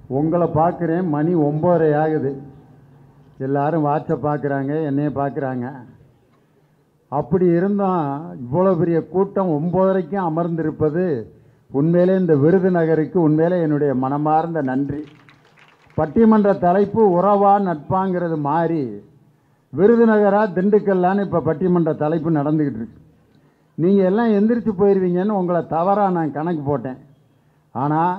உங்களை பார்க்குறேன் மணி ஒம்பதரை ஆகுது எல்லாரும் வாட்சை பார்க்குறாங்க என்னைய பார்க்குறாங்க அப்படி இருந்தும் இவ்வளோ பெரிய கூட்டம் ஒம்பதரைக்கும் அமர்ந்திருப்பது உண்மையிலே இந்த விருதுநகருக்கு உண்மையிலே என்னுடைய மனமார்ந்த நன்றி பட்டிமன்ற தலைப்பு உறவா நட்பாங்கிறது மாறி விருதுநகரா திண்டுக்கல்லான்னு இப்போ பட்டிமன்ற தலைப்பு நடந்துக்கிட்டு இருக்கு நீங்கள் எல்லாம் எந்திரிச்சு போயிடுவீங்கன்னு உங்களை தவறாக நான் கணக்கு போட்டேன் ஆனால்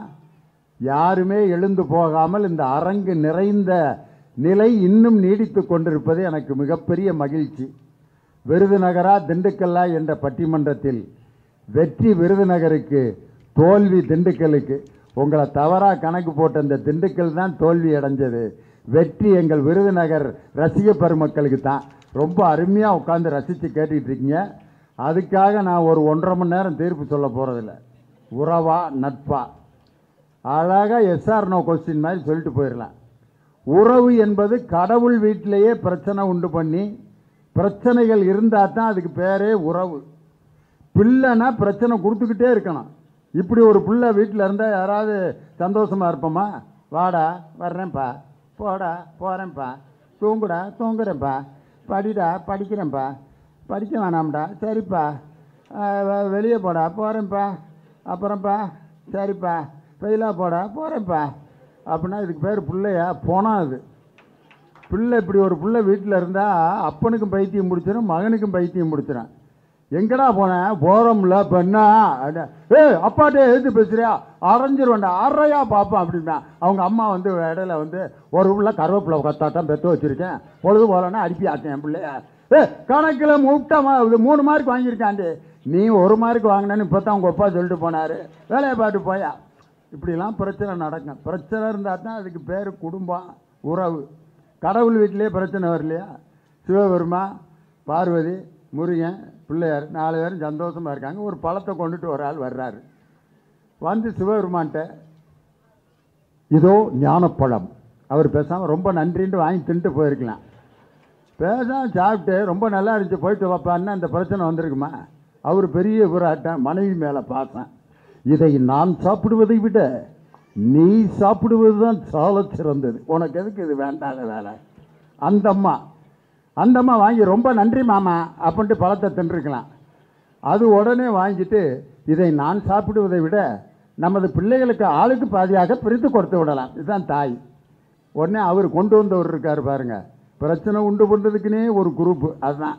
யாருமே எழுந்து போகாமல் இந்த அரங்கு நிறைந்த நிலை இன்னும் நீடித்து கொண்டிருப்பது எனக்கு மிகப்பெரிய மகிழ்ச்சி விருதுநகரா திண்டுக்கல்லா என்ற பட்டிமன்றத்தில் வெற்றி விருதுநகருக்கு தோல்வி திண்டுக்கலுக்கு உங்களை தவறாக கணக்கு போட்ட இந்த திண்டுக்கல் தான் தோல்வி அடைஞ்சது வெற்றி எங்கள் விருதுநகர் ரசிக பெருமக்களுக்கு தான் ரொம்ப அருமையாக உட்காந்து ரசித்து கேட்டுக்கிட்டு இருக்கீங்க அதுக்காக நான் ஒரு ஒன்றரை மணி நேரம் தீர்ப்பு சொல்ல போகிறதில்ல உறவா நட்பா அழகாக எஸ்ஆர் நோ கொஸ்டின் மாதிரி சொல்லிட்டு போயிடலாம் உறவு என்பது கடவுள் வீட்டிலேயே பிரச்சனை உண்டு பண்ணி பிரச்சனைகள் இருந்தால் தான் அதுக்கு பேரே உறவு பிள்ளைனா பிரச்சனை கொடுத்துக்கிட்டே இருக்கணும் இப்படி ஒரு பிள்ளை வீட்டில் இருந்தால் யாராவது சந்தோஷமாக இருப்போமா வாடா வர்றேன்ப்பா போடா போகிறேன்ப்பா தூங்குடா தூங்குறேன்ப்பா படிடா படிக்கிறேன்ப்பா படிக்க வேணாம்டா சரிப்பா அஹ் வெ- வெளியே போடா போகிறேன்ப்பா அப்புறம்ப்பா சரிப்பா ஃபெயிலாக போடா போகிறேன்ப்பா அப்படின்னா இதுக்கு பேர் பிள்ளையா போனால் அது பிள்ளை இப்படி ஒரு பிள்ளை வீட்டில் இருந்தால் அப்பனுக்கும் பைத்தியம் முடிச்சிடும் மகனுக்கும் பைத்தியம் முடிச்சிடும் எங்கடா போனேன் போகிறோம்ல இப்போ என்ன அட, ஏய் அப்பாட்டே எழுத்து பேசுறியா அரைஞ்சிருவேன்டா அறையா பார்ப்பேன் அப்படின்னா அவங்க அம்மா வந்து இடையில வந்து ஒரு உள்ள கருவேப்பிலை கத்தாட்டம் பெற்று வச்சிருக்கேன் பொழுது போகலன்னா அடிப்பி ஆட்டேன் என் பிள்ளைய ஏ கணக்கில் முட்டா இது மூணு மார்க் வாங்கியிருக்காண்டி நீ ஒரு மார்க் வாங்கினேன்னு இப்போ தான் உங்கள் அப்பா சொல்லிட்டு போனார் வேலையை பார்த்து போயா இப்படிலாம் பிரச்சனை நடக்கும் பிரச்சனை இருந்தால் தான் அதுக்கு பேர் குடும்பம் உறவு கடவுள் வீட்டிலேயே பிரச்சனை வரலையா சிவபெருமா பார்வதி முருகன் பிள்ளையார் நாலு பேரும் சந்தோஷமாக இருக்காங்க ஒரு பழத்தை கொண்டுட்டு ஒரு ஆள் வர்றாரு வந்து சிவபெருமான்ட்ட இதோ ஞானப்பழம் அவர் பேசாமல் ரொம்ப நன்றின்ட்டு வாங்கி தின்ட்டு போயிருக்கலாம் பேசாம சாப்பிட்டு ரொம்ப நல்லா இருந்துச்சு போயிட்டு வாப்பான்னா இந்த பிரச்சனை வந்திருக்குமா அவர் பெரிய விராட்டம் மனைவி மேலே பார்த்தேன் இதை நான் சாப்பிடுவதை விட நீ சாப்பிடுவது தான் சால சிறந்தது உனக்கு எதுக்கு இது வேண்டாத வேலை அந்த அம்மா அந்த அம்மா வாங்கி ரொம்ப நன்றி மாமா அப்படின்ட்டு பழத்தை தின்றுக்கலாம் அது உடனே வாங்கிட்டு இதை நான் சாப்பிடுவதை விட நமது பிள்ளைகளுக்கு ஆளுக்கு பாதியாக பிரித்து கொடுத்து விடலாம் இதுதான் தாய் உடனே அவர் கொண்டு வந்தவர் இருக்கார் பாருங்க பிரச்சனை உண்டு பண்ணுறதுக்குனே ஒரு குரூப் அதுதான்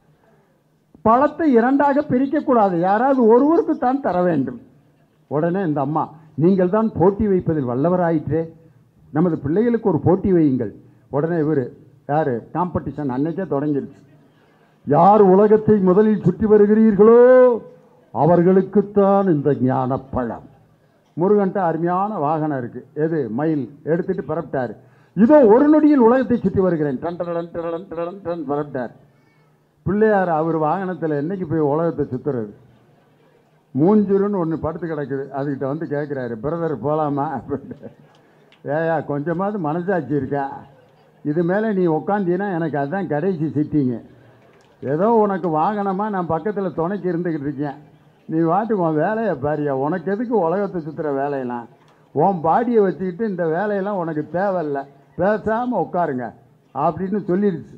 பழத்தை இரண்டாக பிரிக்கக்கூடாது யாராவது ஒருவருக்கு தான் தர வேண்டும் உடனே இந்த அம்மா நீங்கள் தான் போட்டி வைப்பதில் வல்லவராயிற்றே நமது பிள்ளைகளுக்கு ஒரு போட்டி வையுங்கள் உடனே இவர் யார் காம்படிஷன் அன்னைக்கே தொடங்கிருச்சு யார் உலகத்தை முதலில் சுற்றி வருகிறீர்களோ அவர்களுக்குத்தான் இந்த ஞானப்பழம் முருகன்ட்ட அருமையான வாகனம் இருக்கு எது மயில் எடுத்துட்டு பரப்பிட்டார் இதோ ஒரு நொடியில் உலகத்தை சுற்றி வருகிறேன் டன் டடன் டடன் டடன் டன் பரப்பிட்டார் பிள்ளையார் அவர் வாகனத்தில் என்னைக்கு போய் உலகத்தை சுற்றுறது மூஞ்சுருன்னு ஒன்று படுத்து கிடக்குது அதுக்கிட்ட வந்து கேட்குறாரு பிரதர் போகலாமா அப்படின்ட்டு ஏயா கொஞ்சமாவது மனசாட்சி இருக்கா இது மேலே நீ உக்காந்தீன்னா எனக்கு அதுதான் கடைசி சிட்டிங்க ஏதோ உனக்கு வாகனமாக நான் பக்கத்தில் துணைக்கு இருந்துக்கிட்டு இருக்கேன் நீ வாட்டுக்கு உன் வேலையை பாரியா உனக்கு எதுக்கு உலகத்தை சுற்றுற வேலையெல்லாம் உன் பாடியை வச்சுக்கிட்டு இந்த வேலையெல்லாம் உனக்கு தேவையில்லை பேசாமல் உட்காருங்க அப்படின்னு சொல்லிடுச்சு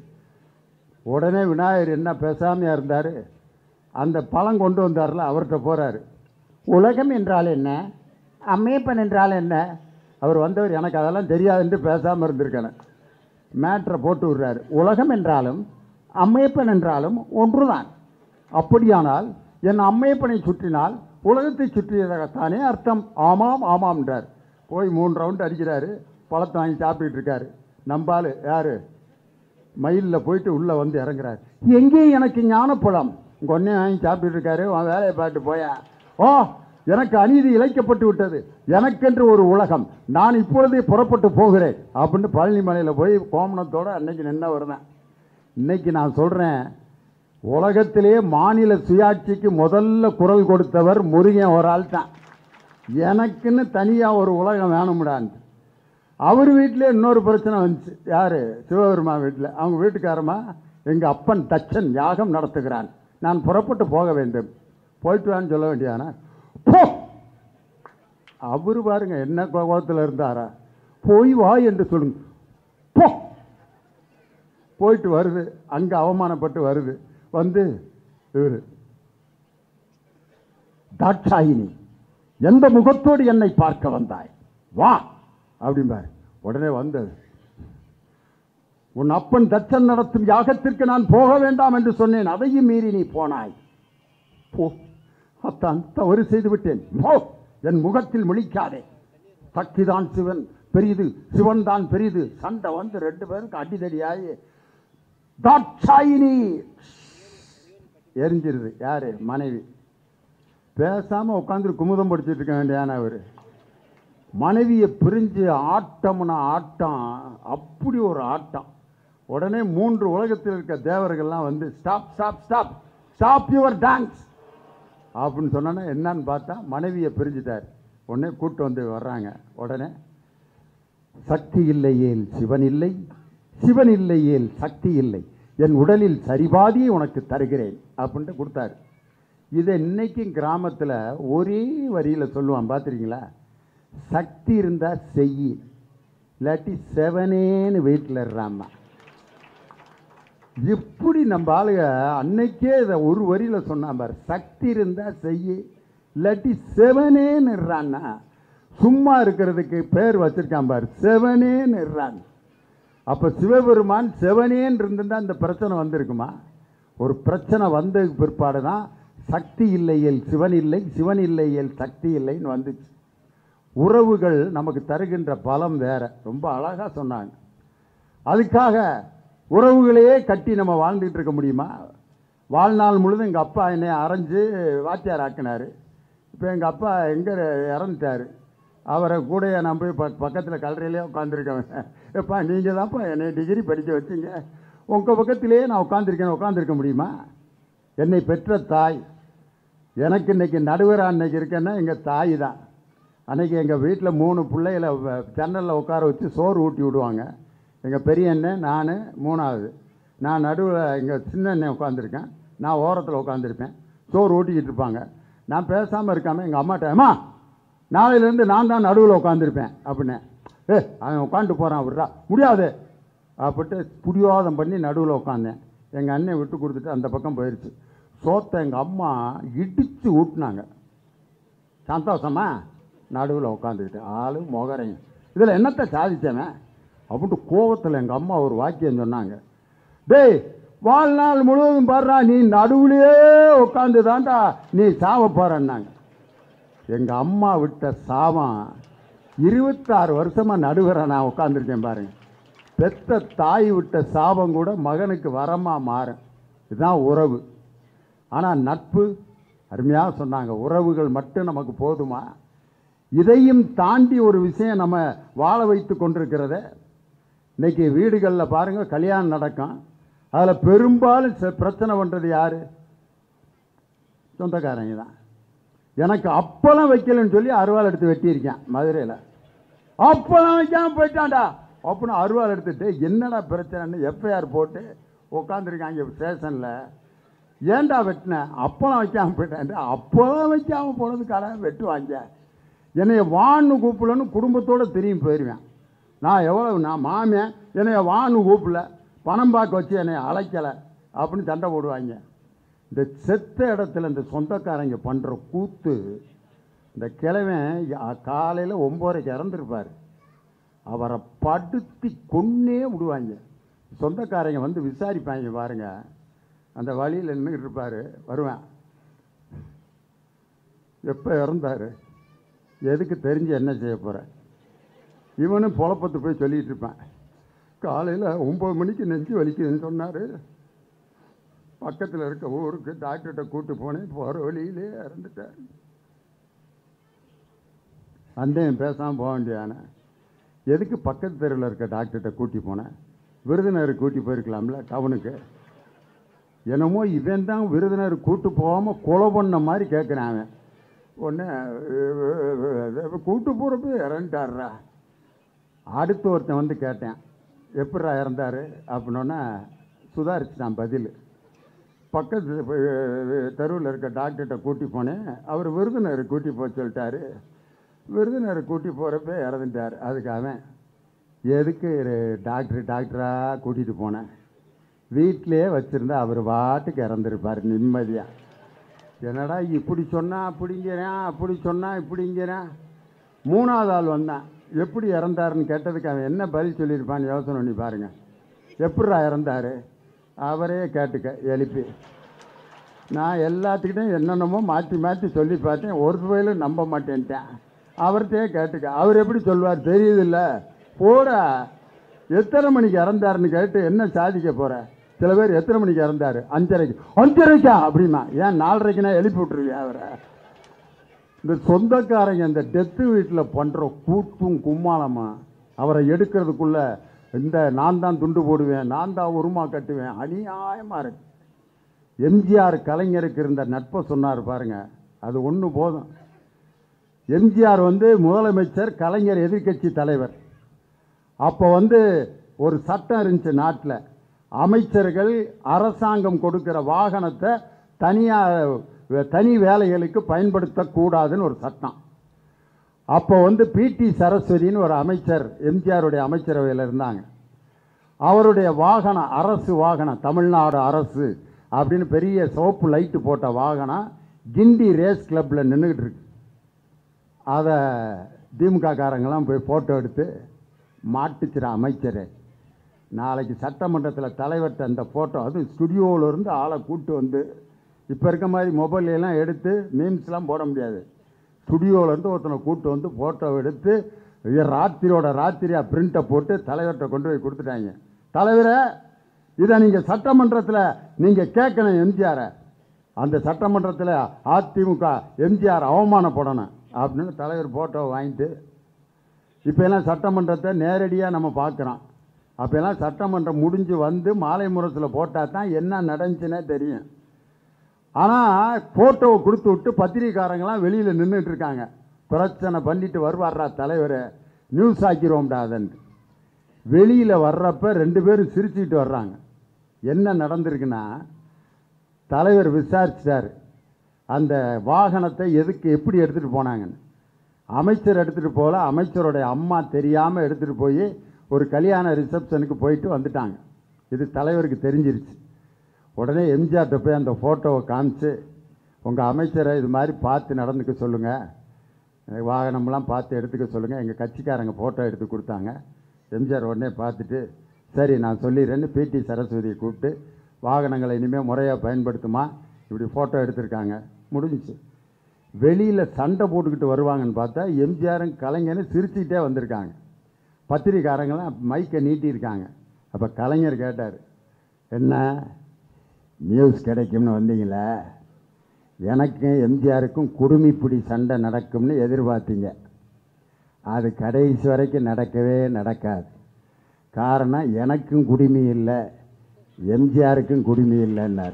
உடனே விநாயகர் என்ன பேசாமையா இருந்தார் அந்த பழம் கொண்டு வந்தார்ல அவர்கிட்ட போகிறாரு உலகம் என்றால் என்ன அம்மையப்பன் என்றால் என்ன அவர் வந்தவர் எனக்கு அதெல்லாம் தெரியாதுன்ட்டு பேசாமல் இருந்திருக்கேன் மேட்ரை போட்டு விடுறாரு உலகம் என்றாலும் அம்மையப்பன் என்றாலும் ஒன்றுதான் அப்படியானால் என் அம்மையப்பனை சுற்றினால் உலகத்தை சுற்றியதாகத்தானே அர்த்தம் ஆமாம் ஆமாம்ன்றார் போய் மூணு ரவுண்டு அடிக்கிறாரு பழத்தை வாங்கி சாப்பிட்டுட்டு இருக்காரு நம்பால் யார் மயிலில் போயிட்டு உள்ளே வந்து இறங்குறாரு எங்கே எனக்கு ஞானப்பழம் உங்கள் ஒன்றே வாங்கி சாப்பிட்டுட்டு இருக்காரு உன் வேலையை பார்த்து போயா ஓ எனக்கு அநீதி இழைக்கப்பட்டு விட்டது எனக்கென்று ஒரு உலகம் நான் இப்பொழுதே புறப்பட்டு போகிறேன் அப்படின்னு பழனி மலையில் போய் கோமணத்தோடு அன்னைக்கு நின்ன வருவேன் இன்னைக்கு நான் சொல்கிறேன் உலகத்திலே மாநில சுயாட்சிக்கு முதல்ல குரல் கொடுத்தவர் முருகன் ஒரு ஆள் தான் எனக்குன்னு தனியாக ஒரு உலகம் வேணும்டான்ட்டு அவர் வீட்டிலே இன்னொரு பிரச்சனை வந்துச்சு யார் சிவபெருமா வீட்டில் அவங்க வீட்டுக்காரமா எங்கள் அப்பன் தச்சன் யாகம் நடத்துகிறான் நான் புறப்பட்டு போக வேண்டும் போயிட்டு வான்னு சொல்ல வேண்டியானா போ அவர் பாருங்க என்ன கோபத்தில் இருந்தாரா போய் வா என்று சொல்லுங்க போ போயிட்டு வருது அங்க அவமானப்பட்டு வருது வந்து இவரு தாட்சாயினி எந்த முகத்தோடு என்னை பார்க்க வந்தாய் வா அப்படிம்பாரு உடனே வந்தது உன் அப்பன் தச்சன் நடத்தும் யாகத்திற்கு நான் போக வேண்டாம் என்று சொன்னேன் அதையும் மீறி நீ போனாய் போ அத்தான் தவறு செய்து விட்டேன் போ என் முகத்தில் முழிக்காதே சக்திதான் சிவன் பெரியது சிவன் தான் பெரியது சண்டை வந்து ரெண்டு பேருக்கு அடிதடியாகி தாட்சாயினி எரிஞ்சிருது யாரு மனைவி பேசாம உட்காந்து குமுதம் படிச்சுட்டு இருக்க வேண்டியான அவரு மனைவியை பிரிஞ்சு ஆட்டம்னா ஆட்டம் அப்படி ஒரு ஆட்டம் உடனே மூன்று உலகத்தில் இருக்க தேவர்கள்லாம் வந்து stop stop stop stop your dance அப்படின்னு சொன்னோன்னா என்னன்னு பார்த்தா மனைவியை பிரிஞ்சுட்டார் உடனே கூட்டு வந்து வர்றாங்க உடனே சக்தி இல்லையேல் சிவன் இல்லை சிவன் இல்லையேல் சக்தி இல்லை என் உடலில் சரிபாதியை உனக்கு தருகிறேன் அப்படின்ட்டு கொடுத்தாரு இதை இன்னைக்கும் கிராமத்தில் ஒரே வரியில் சொல்லுவான் பார்த்துருக்கீங்களா சக்தி இருந்தால் செய் இல்லாட்டி செவனேன்னு வீட்டில் இருறாம்மா எப்படி நம்ம ஆளுங்க அன்னைக்கே இதை ஒரு வரியில் சொன்னான் பாரு சக்தி இருந்தால் செய்ய இல்லாட்டி செவனேன்னு இருறான்னா சும்மா இருக்கிறதுக்கு பேர் வச்சிருக்கான் பாரு செவனேன்னு இருறான் அப்போ சிவபெருமான் செவனேன்னு இருந்திருந்தா இந்த பிரச்சனை வந்திருக்குமா ஒரு பிரச்சனை வந்ததுக்கு பிற்பாடு தான் சக்தி இல்லையேல் சிவன் இல்லை சிவன் இல்லையேல் சக்தி இல்லைன்னு வந்துச்சு உறவுகள் நமக்கு தருகின்ற பலம் வேற ரொம்ப அழகா சொன்னாங்க அதுக்காக உறவுகளையே கட்டி நம்ம வாழ்ந்துட்டு இருக்க முடியுமா வாழ்நாள் முழுதும் எங்கள் அப்பா என்னை அரைஞ்சு வாத்தியார் ஆக்கினார் இப்போ எங்கள் அப்பா எங்கே இறந்துட்டார் அவரை கூட நான் போய் பக் பக்கத்தில் கல்லறையிலே உட்காந்துருக்கேன் எப்பா நீங்கள் தான்ப்பா என்னை டிகிரி படிக்க வச்சீங்க உங்கள் பக்கத்திலேயே நான் உட்காந்துருக்கேன் உட்காந்துருக்க முடியுமா என்னை பெற்ற தாய் எனக்கு இன்னைக்கு நடுவர் அன்னைக்கு இருக்கேன்னா எங்கள் தாய் தான் அன்னைக்கு எங்கள் வீட்டில் மூணு பிள்ளைகளை ஜன்னலில் உட்கார வச்சு சோறு ஊட்டி விடுவாங்க எங்கள் பெரிய அண்ணன் நான் மூணாவது நான் நடுவில் எங்கள் சின்ன அண்ணன் உட்காந்துருக்கேன் நான் ஓரத்தில் உட்காந்துருப்பேன் சோறு ஊட்டிக்கிட்டு இருப்பாங்க நான் பேசாமல் இருக்காமல் எங்கள் அம்மாட்ட அம்மா நாளையிலேருந்து நான் தான் நடுவில் உட்காந்துருப்பேன் அப்படின்னேன் ஏ அவன் உட்காந்துட்டு போகிறான் விட்றா முடியாது அப்படின்ட்டு புடிவாதம் பண்ணி நடுவில் உட்காந்தேன் எங்கள் அண்ணன் விட்டு கொடுத்துட்டு அந்த பக்கம் போயிடுச்சு சோத்தை எங்கள் அம்மா இடித்து ஊட்டினாங்க சந்தோஷமா நடுவில் உட்காந்துக்கிட்டு ஆளு மொகரையும் இதில் என்னத்தை சாதிச்சவன் அப்படின்ட்டு கோவத்தில் எங்கள் அம்மா ஒரு வாக்கியம் சொன்னாங்க டேய் வாழ்நாள் முழுவதும் பாடுறா நீ நடுவுலையே உட்காந்து தான்டா நீ சாவ போறன்னாங்க எங்கள் அம்மா விட்ட சாபம் இருபத்தாறு வருஷமாக நடுவரை நான் உட்காந்துருக்கேன் பாருங்க பெத்த தாய் விட்ட சாபம் கூட மகனுக்கு வரமாக மாறும் இதுதான் உறவு ஆனால் நட்பு அருமையாக சொன்னாங்க உறவுகள் மட்டும் நமக்கு போதுமா இதையும் தாண்டி ஒரு விஷயம் நம்ம வாழ வைத்து கொண்டிருக்கிறத இன்னைக்கு வீடுகளில் பாருங்க கல்யாணம் நடக்கும் அதில் பெரும்பாலும் ச- பிரச்சனை பண்ணுறது யாரு சொந்தக்காரங்க தான் எனக்கு அப்பளம் வைக்கலன்னு சொல்லி அருவாள் எடுத்து வெட்டியிருக்கேன் மதுரையில் அப்பளம் வைக்காம போயிட்டான்டா அப்படின்னு அருவாள் எடுத்துட்டு என்னடா பிரச்சனைன்னு எஃப்ஐஆர் போட்டு உட்காந்துருக்காங்க ஸ்டேஷனில் ஏன்டா வெட்டினேன் அப்பளம் வைக்காம போயிட்டேன் அப்பளம் வைக்காம போனதுக்காக வெட்டுவாங்க என்னைய வான்னு கூப்பிடலன்னு குடும்பத்தோட திரும்பி போயிடுவேன் நான் எவ்வளவு நான் மாமியன் என்னைய வான்னு கூப்பிடல பணம் பார்க்க வச்சு என்னை அழைக்கலை அப்படின்னு சண்டை போடுவாங்க இந்த செத்த இடத்துல இந்த சொந்தக்காரங்க பண்ணுற கூத்து இந்த கிழவன் காலையில் ஒம்போரைக்கு இறந்துருப்பார் அவரை படுத்தி கொன்னே விடுவாங்க சொந்தக்காரங்க வந்து விசாரிப்பாங்க பாருங்க அந்த வழியில் நின்றுட்டு இருப்பார் வருவேன் எப்போ இறந்தார் எதுக்கு தெரிஞ்சு என்ன செய்ய போகிற இவனும் புலப்பத்து போய் சொல்லிட்டு இருப்பான் காலையில் ஒம்பது மணிக்கு நெஞ்சு வலிக்குதுன்னு சொன்னார் பக்கத்தில் இருக்க ஊருக்கு டாக்டர்கிட்ட கூட்டு போனேன் போகிற வழியிலே இறந்துட்டார் சந்தேகம் பேசாமல் போக வேண்டியானே எதுக்கு பக்கத்து தெருவில் இருக்க டாக்டர்கிட்ட கூட்டி போனேன் விருதுநகர் கூட்டி போயிருக்கலாம்ல டவுனுக்கு என்னமோ இவன் தான் விருதுநகர் கூட்டு போகாமல் கொலை பண்ண மாதிரி கேட்குறான் அவன் ஒன்று கூட்டு போகிறப்ப இறந்துட்டாருடா அடுத்து ஒருத்தன் வந்து கேட்டேன் எப்படிடா இறந்தார் அப்படின்னோன்னே சுதாரிச்சுட்டான் பதில் பக்கத்து தெருவில் இருக்க டாக்டர்கிட்ட கூட்டி போனேன் அவர் விருதுநகர் கூட்டி போக சொல்லிட்டாரு விருதுநகர் கூட்டி போகிறப்ப இறந்துட்டார் அதுக்கு அவன் எதுக்கு டாக்டர் டாக்டராக கூட்டிகிட்டு போனேன் வீட்டிலேயே வச்சுருந்தா அவர் பாட்டுக்கு இறந்துருப்பார் நிம்மதியாக என்னடா இப்படி சொன்னா அப்படிங்கிறேன் அப்படி சொன்னா இப்படிங்கிறேன் மூணாவது ஆள் வந்தான் எப்படி இறந்தாருன்னு கேட்டதுக்கு அவன் என்ன பதில் சொல்லியிருப்பான்னு யோசனை பண்ணி பாருங்க எப்படிடா இறந்தாரு அவரே கேட்டுக்க எழுப்பி நான் எல்லாத்துக்கிட்டையும் என்னென்னமோ மாற்றி மாற்றி சொல்லி பார்த்தேன் ஒரு வயலும் நம்ப மாட்டேன்ட்டேன் அவர்கிட்டயே கேட்டுக்க அவர் எப்படி சொல்வார் தெரியுதில்ல போடா எத்தனை மணிக்கு இறந்தாருன்னு கேட்டு என்ன சாதிக்க போற சில பேர் எத்தனை மணிக்கு இறந்தாரு அஞ்சரைக்கு அஞ்சரைக்கா அப்படிமா ஏன் நாலரைக்குனா எழுப்பி விட்டுருவியா அவரை இந்த சொந்தக்காரங்க இந்த டெத்து வீட்டில் பண்ணுற கூத்தும் கும்மாளமா அவரை எடுக்கிறதுக்குள்ள இந்த நான் தான் துண்டு போடுவேன் நான் தான் உருமா கட்டுவேன் அநியாயமாக இருக்கு எம்ஜிஆர் கலைஞருக்கு இருந்த நட்பை சொன்னார் பாருங்க அது ஒன்று போதும் எம்ஜிஆர் வந்து முதலமைச்சர் கலைஞர் எதிர்க்கட்சி தலைவர் அப்போ வந்து ஒரு சட்டம் இருந்துச்சு நாட்டில் அமைச்சர்கள் அரசாங்கம் கொடுக்கிற வாகனத்தை தனியாக தனி வேலைகளுக்கு பயன்படுத்தக்கூடாதுன்னு ஒரு சட்டம் அப்போ வந்து பிடி சரஸ்வதின்னு ஒரு அமைச்சர் எம்ஜிஆருடைய அமைச்சரவையில் இருந்தாங்க அவருடைய வாகனம் அரசு வாகனம் தமிழ்நாடு அரசு அப்படின்னு பெரிய சோப்பு லைட்டு போட்ட வாகனம் கிண்டி ரேஸ் கிளப்பில் நின்றுக்கிட்டு இருக்கு அதை திமுக காரங்கெல்லாம் போய் ஃபோட்டோ எடுத்து மாட்டுச்சிற அமைச்சர் நாளைக்கு சட்டமன்றத்தில் தலைவர்கிட்ட அந்த ஃபோட்டோ அதுவும் ஸ்டுடியோவில் இருந்து ஆளை கூட்டு வந்து இப்போ இருக்க மாதிரி mobile எல்லாம் எடுத்து மீம்ஸ்லாம் போட முடியாது ஸ்டுடியோவில் இருந்து ஒருத்தனை கூட்டு வந்து ஃபோட்டோ எடுத்து இது ராத்திரியோட ராத்திரியாக பிரிண்ட்டை போட்டு தலைவர்கிட்ட கொண்டு போய் கொடுத்துட்டாங்க தலைவரே இதை நீங்கள் சட்டமன்றத்தில் நீங்கள் கேட்கணும் எம்ஜிஆரை அந்த சட்டமன்றத்தில் அதிமுக எம்ஜிஆர் அவமானப்படணும் அப்படின்னு தலைவர் ஃபோட்டோ வாங்கிட்டு இப்போ எல்லாம் சட்டமன்றத்தை நேரடியாக நம்ம பார்க்குறோம் அப்போல்லாம் சட்டமன்றம் முடிஞ்சு வந்து மாலை முரசில் போட்டால் தான் என்ன நடந்துச்சுன்னே தெரியும் ஆனால் ஃபோட்டோவை கொடுத்து விட்டு பத்திரிக்கைக்காரங்களாம் வெளியில் நின்றுட்டு இருக்காங்க பிரச்சனை பண்ணிட்டு வருவார்ரா தலைவர் நியூஸ் ஆக்கிடுவோம்டா அதன்ட்டு வெளியில் வர்றப்ப ரெண்டு பேரும் சிரிச்சுக்கிட்டு வர்றாங்க என்ன நடந்திருக்குன்னா தலைவர் விசாரிச்சிட்டார் அந்த வாகனத்தை எதுக்கு எப்படி எடுத்துகிட்டு போனாங்கன்னு அமைச்சர் எடுத்துகிட்டு போகல அமைச்சருடைய அம்மா தெரியாமல் எடுத்துகிட்டு போய் ஒரு கல்யாண ரிசப்ஷனுக்கு போயிட்டு வந்துட்டாங்க இது தலைவருக்கு தெரிஞ்சிருச்சு உடனே எம்ஜிஆர்கிட்ட போய் அந்த ஃபோட்டோவை காமிச்சு உங்கள் அமைச்சரை இது மாதிரி பார்த்து நடந்துக்க சொல்லுங்கள் வாகனம்லாம் பார்த்து எடுத்துக்க சொல்லுங்கள் எங்கள் கட்சிக்காரங்க ஃபோட்டோ எடுத்து கொடுத்தாங்க எம்ஜிஆர் உடனே பார்த்துட்டு சரி நான் சொல்லிடுறேன்னு பிடி சரஸ்வதியை கூப்பிட்டு வாகனங்களை இனிமேல் முறையாக பயன்படுத்துமா இப்படி ஃபோட்டோ எடுத்திருக்காங்க முடிஞ்சுச்சு வெளியில் சண்டை போட்டுக்கிட்டு வருவாங்கன்னு பார்த்தா எம்ஜிஆரும் கலைஞரும் சிரிச்சுக்கிட்டே வந்திருக்காங்க பத்திரிக்காரங்களாம் மைக்கை நீட்டியிருக்காங்க அப்போ கலைஞர் கேட்டார் என்ன நியூஸ் கிடைக்கும்னு வந்தீங்களே எனக்கும் எம்ஜிஆருக்கும் குடுமிப்பிடி சண்டை நடக்கும்னு எதிர்பார்த்தீங்க அது கடைசி வரைக்கும் நடக்கவே நடக்காது காரணம் எனக்கும் குடிமி இல்லை எம்ஜிஆருக்கும் குடிமி இல்லைன்னார்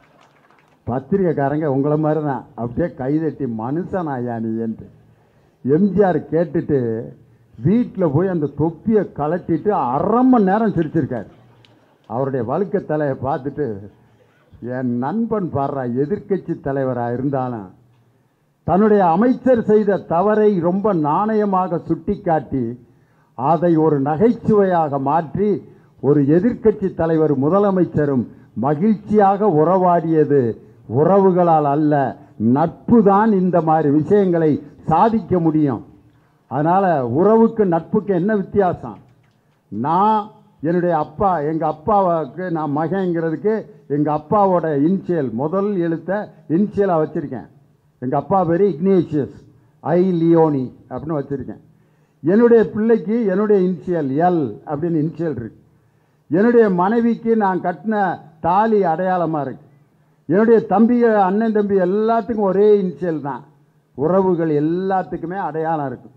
பத்திரிக்கைக்காரங்க உங்களை மாதிரி தான் அப்படியே கைதட்டி மனுஷன் ஐயா நீ என்று எம்ஜிஆர் கேட்டுட்டு வீட்டில் போய் அந்த தொப்பியை கலட்டிட்டு அரை மணி நேரம் சிரிச்சிருக்கார் அவருடைய வழுக்க தலையை பார்த்துட்டு என் நண்பன் பாடுறா எதிர்க்கட்சி தலைவராக இருந்தாலும் தன்னுடைய அமைச்சர் செய்த தவறை ரொம்ப நாணயமாக சுட்டிக்காட்டி அதை ஒரு நகைச்சுவையாக மாற்றி ஒரு எதிர்க்கட்சி தலைவர் முதலமைச்சரும் மகிழ்ச்சியாக உறவாடியது உறவுகளால் அல்ல நட்பு தான் இந்த மாதிரி விஷயங்களை சாதிக்க முடியும் அதனால் உறவுக்கு நட்புக்கு என்ன வித்தியாசம் நான் என்னுடைய அப்பா எங்கள் அப்பாவுக்கு நான் மகங்கிறதுக்கு எங்கள் அப்பாவோட இன்சியல் முதல் எழுத்தை இன்சியலாக வச்சுருக்கேன் எங்கள் அப்பா பேர் இக்னேஷியஸ் ஐ லியோனி அப்படின்னு வச்சுருக்கேன் என்னுடைய பிள்ளைக்கு என்னுடைய இன்சியல் எல் அப்படின்னு இன்சியல் இருக்கு என்னுடைய மனைவிக்கு நான் கட்டின தாலி அடையாளமாக இருக்கு என்னுடைய தம்பி அண்ணன் தம்பி எல்லாத்துக்கும் ஒரே இன்சியல் தான் உறவுகள் எல்லாத்துக்குமே அடையாளம் இருக்கும்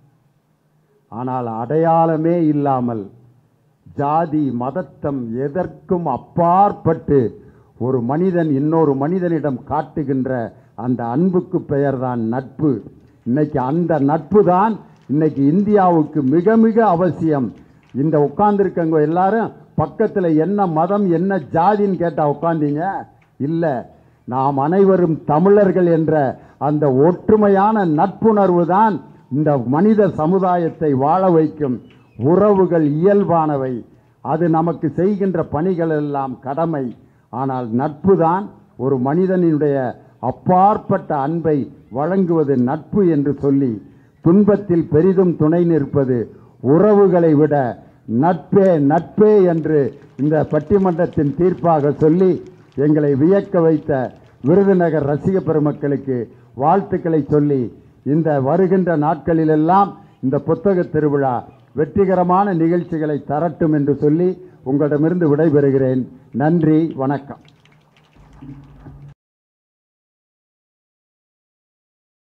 ஆனால் அடையாளமே இல்லாமல் ஜாதி மதத்தம் எதற்கும் அப்பாற்பட்டு ஒரு மனிதன் இன்னொரு மனிதனிடம் காட்டுகின்ற அந்த அன்புக்கு பெயர்தான் நட்பு இன்னைக்கு அந்த நட்பு தான் இன்னைக்கு இந்தியாவுக்கு மிக மிக அவசியம் இந்த உட்கார்ந்துருக்கவங்க எல்லாரும் பக்கத்தில் என்ன மதம் என்ன ஜாதின்னு கேட்டால் உட்காந்தீங்க இல்லை நாம் அனைவரும் தமிழர்கள் என்ற அந்த ஒற்றுமையான நட்புணர்வு தான் இந்த மனித சமுதாயத்தை வாழ வைக்கும் உறவுகள் இயல்பானவை அது நமக்கு செய்கின்ற பணிகள் எல்லாம் கடமை ஆனால் நட்பு தான் ஒரு மனிதனுடைய அப்பாற்பட்ட அன்பை வழங்குவது நட்பு என்று சொல்லி துன்பத்தில் பெரிதும் துணை நிற்பது உறவுகளை விட நட்பே நட்பே என்று இந்த பட்டிமன்றத்தின் தீர்ப்பாக சொல்லி எங்களை வியக்க வைத்த விருதுநகர் ரசிக பெருமக்களுக்கு வாழ்த்துக்களை சொல்லி இந்த வருகின்ற நாட்களிலெல்லாம் இந்த புத்தக திருவிழா வெற்றிகரமான நிகழ்ச்சிகளை தரட்டும் என்று சொல்லி உங்களிடமிருந்து விடைபெறுகிறேன் நன்றி வணக்கம்